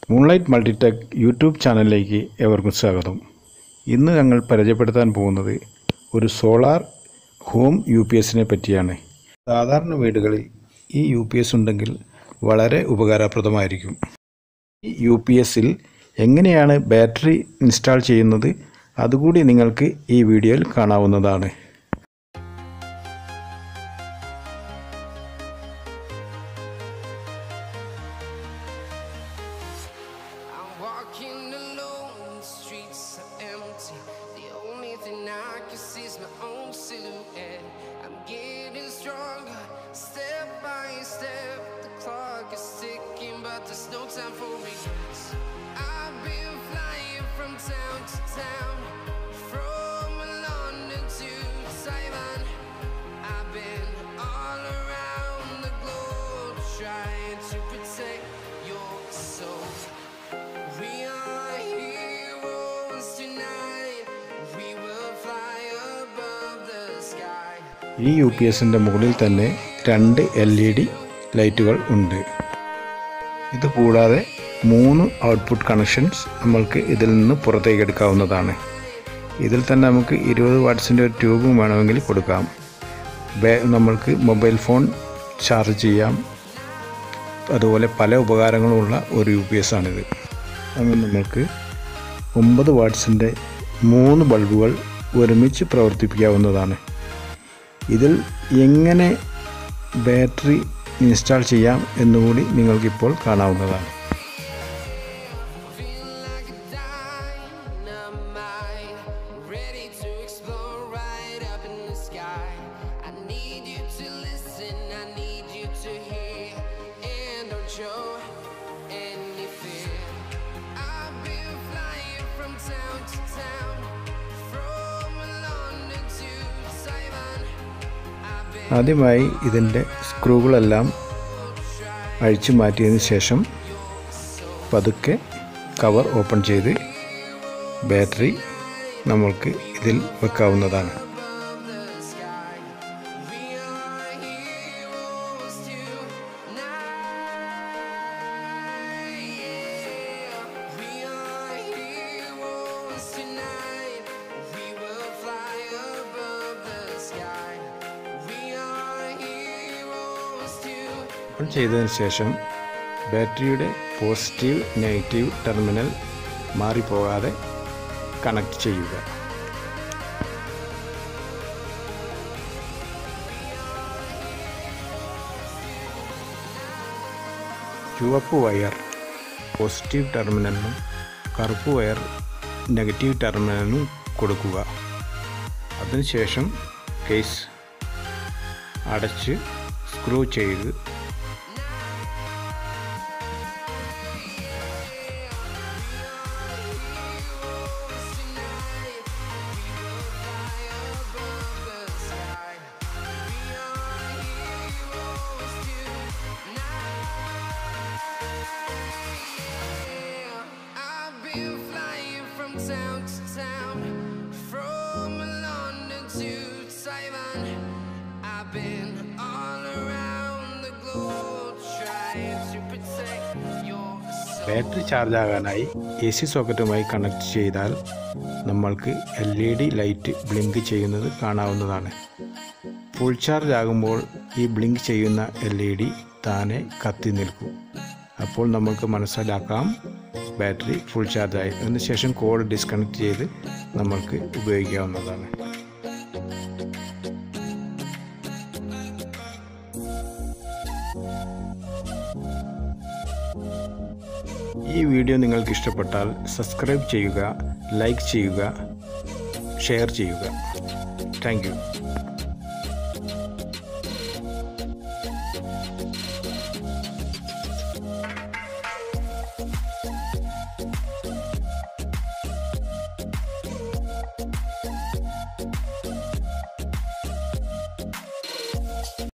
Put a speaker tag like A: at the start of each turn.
A: Moonlight മൾട്ടിടെക് YouTube ചാനലിലേക്ക് ഏവർക്കും സ്വാഗതം ഇന്ന് ഞങ്ങൾ പരിചയപ്പെടുത്താൻ പോകുന്നത് ഒരു സോളാർ ഹോം യു പി എസിനെ പറ്റിയാണ് സാധാരണ വീടുകളിൽ ഈ യു പി എസ് ഉണ്ടെങ്കിൽ വളരെ ഉപകാരപ്രദമായിരിക്കും ഈ യു പി എസിൽ എങ്ങനെയാണ് ബാറ്ററി ഇൻസ്റ്റാൾ ചെയ്യുന്നത് അതുകൂടി നിങ്ങൾക്ക് ഈ വീഡിയോയിൽ കാണാവുന്നതാണ്
B: I'm walking alone, the streets are empty. The only thing I can see is my own silhouette. I'm getting stronger, step by step. The clock is ticking, but there's no time for me. I've been flying from town to town, from London to Taiwan. I've been all around the globe trying to protect your soul. We are heroes tonight. We will fly above the sky.
A: ഈ U P എസിൻ്റെ മുകളിൽ തന്നെ രണ്ട് L E D ലൈറ്റുകൾ ഉണ്ട് ഇത് കൂടാതെ മൂന്ന് ഔട്ട്പുട്ട് കണക്ഷൻസ് നമ്മൾക്ക് ഇതിൽ നിന്ന് പുറത്തേക്ക് എടുക്കാവുന്നതാണ് ഇതിൽ തന്നെ നമുക്ക് ഇരുപത് വാട്ട്സിൻ്റെ ഒരു ട്യൂബും വേണമെങ്കിൽ കൊടുക്കാം ബേ- നമ്മൾക്ക് മൊബൈൽ ഫോൺ ചാർജ് ചെയ്യാം അതുപോലെ പല ഉപകാരങ്ങളുമുള്ള ഒരു യു പി എസ് ആണിത് അങ്ങനെ നമുക്ക് ഒമ്പത് വാട്ട്സിൻ്റെ മൂന്ന് ബൾബുകൾ ഒരുമിച്ച് പ്രവർത്തിപ്പിക്കാവുന്നതാണ് ഇതിൽ എങ്ങനെ ബാറ്ററി ഇൻസ്റ്റാൾ ചെയ്യാം എന്നുകൂടി നിങ്ങൾക്കിപ്പോൾ കാണാവുന്നതാണ്
B: Feel like a dynamite, ready to explode right up in the sky. I need you to listen, I need you to hear, and don't show any fear. I've been flying from town to town, from London to Taiwan. I've been
A: ആദ്യമായി ഇതിൻ്റെ സ്ക്രൂകളെല്ലാം അഴിച്ചു മാറ്റിയതിന് ശേഷം പതുക്കെ cover open ചെയ്ത് battery നമ്മൾക്ക് ഇതിൽ വെക്കാവുന്നതാണ്
B: above the sky. We are heroes tonight. Yeah. We are heroes tonight. We will fly above the sky. We are heroes tonight.
A: Open ചെയ്തതിന് ശേഷം ബാറ്ററിയുടെ പോസിറ്റീവ് നെഗറ്റീവ് ടെർമിനൽ മാറിപ്പോകാതെ കണക്ട് ചെയ്യുക ചുവപ്പ് വയർ പോസിറ്റീവ് ടെർമിനലിനും കറുപ്പ് വയർ നെഗറ്റീവ് ടെർമിനലിനും കൊടുക്കുക അതിനുശേഷം കേസ് അടച്ച് സ്ക്രൂ ചെയ്ത്
B: I've been flying from town to town, from London to Taiwan. I've been all around the globe trying to protect your soul.
A: Battery charge ആകാനായി എ സി സോക്കറ്റുമായി connect ചെയ്താൽ നമ്മൾക്ക് L E D light blink ചെയ്യുന്നത് കാണാവുന്നതാണ് full charge ആകുമ്പോൾ ഈ blink ചെയ്യുന്ന L E D താനെ കത്തി നിൽക്കും അപ്പോൾ നമുക്ക് മനസ്സിലാക്കാം ബാറ്ററി ഫുൾ ചാർജായി അതിനുശേഷം കോഡ് ഡിസ്കണക്ട് ചെയ്ത് നമ്മൾക്ക് ഉപയോഗിക്കാവുന്നതാണ് ഈ വീഡിയോ നിങ്ങൾക്ക് ഇഷ്ടപ്പെട്ടാൽ സബ്സ്ക്രൈബ് ചെയ്യുക ലൈക്ക് ചെയ്യുക ഷെയർ ചെയ്യുക താങ്ക് യു